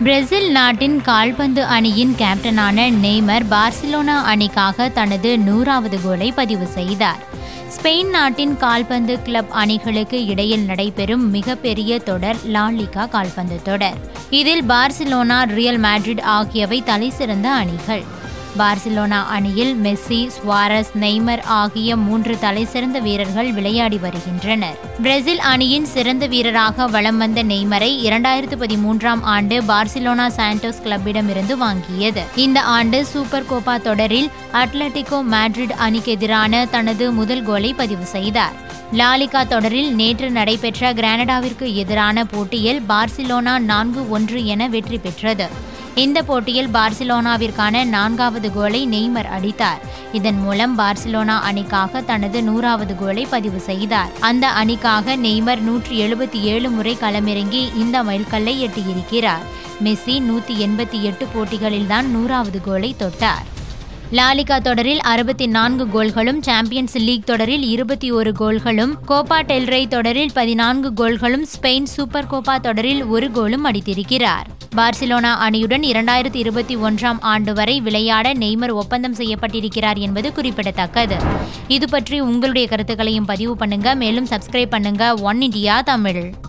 Brazil நாட்டின் கால்பந்து அணியின் கேப்டனான நெய்மர் பார்சிலோனா அணிக்காக தனது நூறாவது கோலை பதிவு செய்தார் ஸ்பெயின் நாட்டின் கால்பந்து கிளப் அணிகளுக்கு இடையில் நடைபெறும் மிகப்பெரிய தொடர் லாலிகா கால்பந்து தொடர் இதில் பார்சிலோனா ரியல் மேட்ரிட் ஆகியவை தலைசிறந்த அணிகள் பார்சிலோனா அணியில் மெஸ்ஸி சுவாரஸ் நெய்மர் ஆகிய மூன்று தலைசிறந்த வீரர்கள் விளையாடி வருகின்றனர் பிரேசில் அணியின் சிறந்த வீரராக வலம் வந்த நெய்மரை இரண்டாயிரத்து பதிமூன்றாம் ஆண்டு பார்சிலோனா சாண்டோஸ் கிளப்பிடமிருந்து வாங்கியது இந்த ஆண்டு சூப்பர் கோப்பா தொடரில் அட்லட்டிகோ மேட்ரிட் அணிக்கு எதிரான தனது முதல் கோலை பதிவு செய்தார் லாலிகா தொடரில் நேற்று நடைபெற்ற கிரானடாவிற்கு எதிரான போட்டியில் பார்சிலோனா நான்கு ஒன்று என வெற்றி பெற்றது இந்த போட்டியில் பார்சிலோனாவிற்கான நான்காவது கோலை நெய்மர் அடித்தார் இதன் மூலம் பார்சிலோனா அணிக்காக தனது நூறாவது கோலை பதிவு செய்தார் அந்த அணிக்காக நெய்மர் நூற்றி எழுபத்தி ஏழு முறை களமிறங்கி இந்த மைல்கல்லை எட்டியிருக்கிறார் மெஸ்ஸி நூற்றி எண்பத்தி எட்டு போட்டிகளில்தான் நூறாவது கோலை தொட்டார் லாலிகா தொடரில் அறுபத்தி நான்கு கோல்களும் சாம்பியன்ஸ் லீக் தொடரில் இருபத்தி ஒரு கோல்களும் கோப்பா டெல்ரே தொடரில் பதினான்கு கோல்களும் ஸ்பெயின் சூப்பர் கோப்பா தொடரில் ஒரு கோலும் அடித்திருக்கிறார் பார்சிலோனா அணியுடன் இரண்டாயிரத்தி இருபத்தி ஒன்றாம் ஆண்டு வரை விளையாட நெய்மர் ஒப்பந்தம் செய்யப்பட்டிருக்கிறார் என்பது குறிப்பிடத்தக்கது இது பற்றி உங்களுடைய கருத்துக்களையும் பதிவு பண்ணுங்க மேலும் சப்ஸ்கிரைப் பண்ணுங்க ஒன் இண்டியா தமிழ்